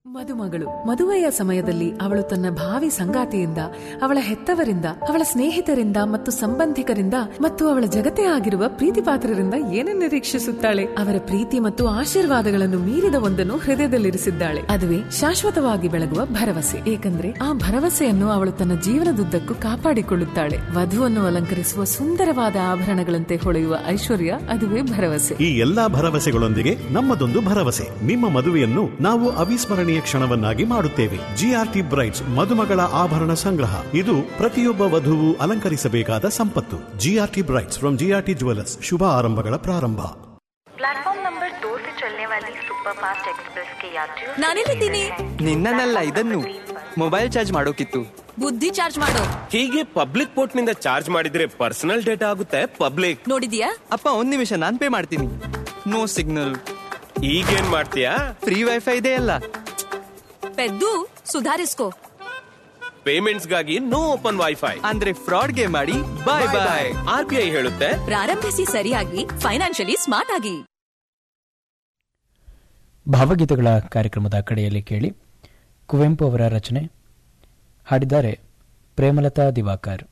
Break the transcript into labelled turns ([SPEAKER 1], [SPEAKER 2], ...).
[SPEAKER 1] ಮದುಮಗಳು ಮದುವೆಯ ಸಮಯದಲ್ಲಿ ಅವಳು ತನ್ನ ಭಾವಿ ಸಂಗಾತಿಯಿಂದ ಅವಳ ಹೆತ್ತವರಿಂದ ಅವಳ ಸ್ನೇಹಿತರಿಂದ ಮತ್ತು ಸಂಬಂಧಿಕರಿಂದ ಮತ್ತು ಅವಳ ಜಗತ್ತೇ ಆಗಿರುವ ಪ್ರೀತಿ ಪಾತ್ರರಿಂದ ಏನನ್ನು ನಿರೀಕ್ಷಿಸುತ್ತಾಳೆ ಅವರ ಪ್ರೀತಿ ಮತ್ತು ಆಶೀರ್ವಾದಗಳನ್ನು ಮೀರಿದ ಒಂದನ್ನು ಹೃದಯದಲ್ಲಿರಿಸಿದ್ದಾಳೆ ಅದುವೇ ಶಾಶ್ವತವಾಗಿ ಬೆಳಗುವ ಭರವಸೆ ಏಕೆಂದ್ರೆ ಆ ಭರವಸೆಯನ್ನು ಅವಳು ತನ್ನ ಜೀವನದುದ್ದಕ್ಕೂ ಕಾಪಾಡಿಕೊಳ್ಳುತ್ತಾಳೆ ವಧುವನ್ನು ಅಲಂಕರಿಸುವ ಸುಂದರವಾದ ಆಭರಣಗಳಂತೆ ಹೊಳೆಯುವ ಐಶ್ವರ್ಯ ಅದುವೇ ಭರವಸೆ
[SPEAKER 2] ಈ ಎಲ್ಲಾ ಭರವಸೆಗಳೊಂದಿಗೆ ನಮ್ಮದೊಂದು ಭರವಸೆ ನಿಮ್ಮ ಮದುವೆಯನ್ನು ನಾವು ಅವಿಸ್ಮರಣೀಯ ಕ್ಷಣವನ್ನಾಗಿ ಮಾಡುತ್ತೇವೆ ಜಿಆರ್ಟಿ ಬ್ರೈಟ್ಸ್ ಮದುಮಗಳ ಆಭರಣ ಸಂಗ್ರಹ ಇದು ಪ್ರತಿಯೊಬ್ಬ ವಧುವು ಅಲಂಕರಿಸಬೇಕಾದ ಸಂಪತ್ತು GRT brights from GRT jewellers ಶುಭ ಆರಂಭಗಳ ಪ್ರಾರಂಭ
[SPEAKER 3] प्लेटफॉर्म नंबर दो से चलने वाली सुपरफास्ट एक्सप्रेस के यात्रियों
[SPEAKER 4] ನಾನೆಲ್ಲಿದ್ದೀನಿ
[SPEAKER 5] ನಿನ್ನನ್ನಲ್ಲ ಇದನ್ನು ಮೊಬೈಲ್ ಚಾರ್ಜ್ ಮಾಡೋಕಿತ್ತು
[SPEAKER 4] ಬುದ್ಧಿ ಚಾರ್ಜ್ ಮಾಡು
[SPEAKER 6] ಹೀಗೆ ಪಬ್ಲಿಕ್ ಪೋರ್ಟ್ ನಿಂದ ಚಾರ್ಜ್ ಮಾಡಿದ್ರೆ ಪರ್ಸನಲ್ ಡೇಟಾ ಆಗುತ್ತೆ ಪಬ್ಲಿಕ್
[SPEAKER 4] ನೋಡಿದ್ಯಾ
[SPEAKER 5] ಅಪ್ಪ ಒಂದ್ ನಿಮಿಷ ನಾನ್ ಪೇ ಮಾಡ್ತೀನಿ ನೋ ಸಿಗ್ನಲ್
[SPEAKER 6] ಈಗೇನ್ ಮಾಡ್ತೀಯಾ
[SPEAKER 5] ಫ್ರೀ ವೈಫೈ ಇದೆ ಅಲ್ಲ
[SPEAKER 4] ಪೆದ್ದು ಸುಧಾರಿಸ್ಕೋ
[SPEAKER 6] ಪೇಮೆಂಟ್ಸ್ ಗಾಗಿ ನೋ ಓಪನ್ ವೈಫೈ
[SPEAKER 5] ಅಂದ್ರೆ ಫ್ರಾಡ್ ಗೆ ಮಾಡಿ bye bye
[SPEAKER 6] R B I ಹೇಳುತ್ತೆ
[SPEAKER 4] ಪ್ರಾರಂಭಿಸಿ ಸರಿಯಾಗಿ ಫೈನಾನ್ಷಿಯಲಿ ಸ್ಮಾರ್ಟ್ ಆಗಿ
[SPEAKER 7] ಭಾವಗೀತೆಗಳ ಕಾರ್ಯಕ್ರಮದ ಕಡೆಯಲ್ಲಿ ಕೇಳಿ ಕುವೆಂಪು ಅವರ ರಚನೆ ಹಾಡಿದ್ದಾರೆ ಪ್ರೇಮಲತಾ ದಿವಾಕರ್